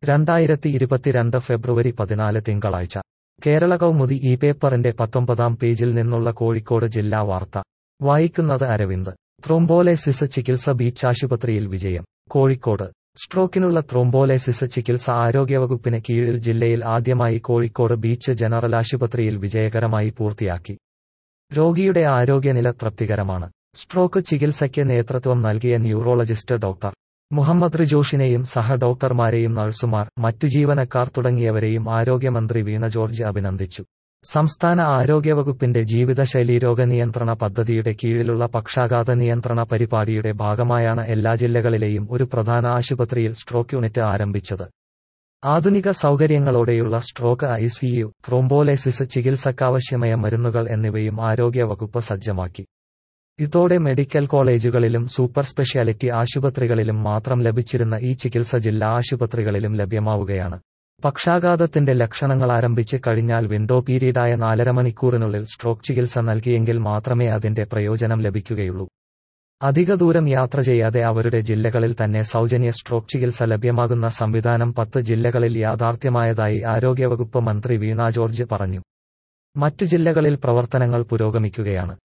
രണ്ടായിരത്തി ഇരുപത്തിരണ്ട് ഫെബ്രുവരി പതിനാല് തിങ്കളാഴ്ച കേരള കൗമുദി ഈ പേപ്പറിന്റെ പത്തൊമ്പതാം പേജിൽ നിന്നുള്ള കോഴിക്കോട് ജില്ലാ വാർത്ത വായിക്കുന്നത് അരവിന്ദ് ത്രോംബോലേസിസ് ചികിത്സ ബീച്ച് ആശുപത്രിയിൽ വിജയം കോഴിക്കോട് സ്ട്രോക്കിനുള്ള ത്രോംബോലേസിസ് ചികിത്സ ആരോഗ്യവകുപ്പിന് കീഴിൽ ജില്ലയിൽ ആദ്യമായി കോഴിക്കോട് ബീച്ച് ജനറൽ ആശുപത്രിയിൽ വിജയകരമായി പൂർത്തിയാക്കി രോഗിയുടെ ആരോഗ്യനില തൃപ്തികരമാണ് സ്ട്രോക്ക് ചികിത്സയ്ക്ക് നേതൃത്വം നൽകിയ ന്യൂറോളജിസ്റ്റ് ഡോക്ടർ മുഹമ്മദ് റിജോഷിനെയും സഹ ഡോക്ടർമാരെയും നഴ്സുമാർ മറ്റു ജീവനക്കാർ തുടങ്ങിയവരെയും ആരോഗ്യമന്ത്രി വീണ ജോർജ് അഭിനന്ദിച്ചു സംസ്ഥാന ആരോഗ്യവകുപ്പിന്റെ ജീവിതശൈലി രോഗനിയന്ത്രണ പദ്ധതിയുടെ കീഴിലുള്ള പക്ഷാഘാത നിയന്ത്രണ പരിപാടിയുടെ ഭാഗമായാണ് എല്ലാ ജില്ലകളിലെയും ഒരു പ്രധാന ആശുപത്രിയിൽ സ്ട്രോക്ക് യൂണിറ്റ് ആരംഭിച്ചത് ആധുനിക സൗകര്യങ്ങളോടെയുള്ള സ്ട്രോക്ക് ഐസിയു ത്രോംബോലേസിസ് ചികിത്സക്കാവശ്യമായ മരുന്നുകൾ എന്നിവയും ആരോഗ്യവകുപ്പ് സജ്ജമാക്കി ഇതോടെ മെഡിക്കൽ കോളേജുകളിലും സൂപ്പർ സ്പെഷ്യാലിറ്റി ആശുപത്രികളിലും മാത്രം ലഭിച്ചിരുന്ന ഈ ചികിത്സ ജില്ലാ ആശുപത്രികളിലും ലഭ്യമാവുകയാണ് പക്ഷാഘാതത്തിന്റെ ലക്ഷണങ്ങൾ ആരംഭിച്ച് കഴിഞ്ഞാൽ വിൻഡോ പീരീഡായ നാലര മണിക്കൂറിനുള്ളിൽ സ്ട്രോക്ക് ചികിത്സ നൽകിയെങ്കിൽ മാത്രമേ അതിന്റെ പ്രയോജനം ലഭിക്കുകയുള്ളൂ അധിക ദൂരം യാത്ര ചെയ്യാതെ അവരുടെ ജില്ലകളിൽ തന്നെ സൗജന്യ സ്ട്രോക്ക് ചികിത്സ ലഭ്യമാകുന്ന സംവിധാനം പത്ത് ജില്ലകളിൽ യാഥാർത്ഥ്യമായതായി ആരോഗ്യവകുപ്പ് മന്ത്രി വീണ ജോർജ് പറഞ്ഞു മറ്റു ജില്ലകളിൽ പ്രവർത്തനങ്ങൾ പുരോഗമിക്കുകയാണ്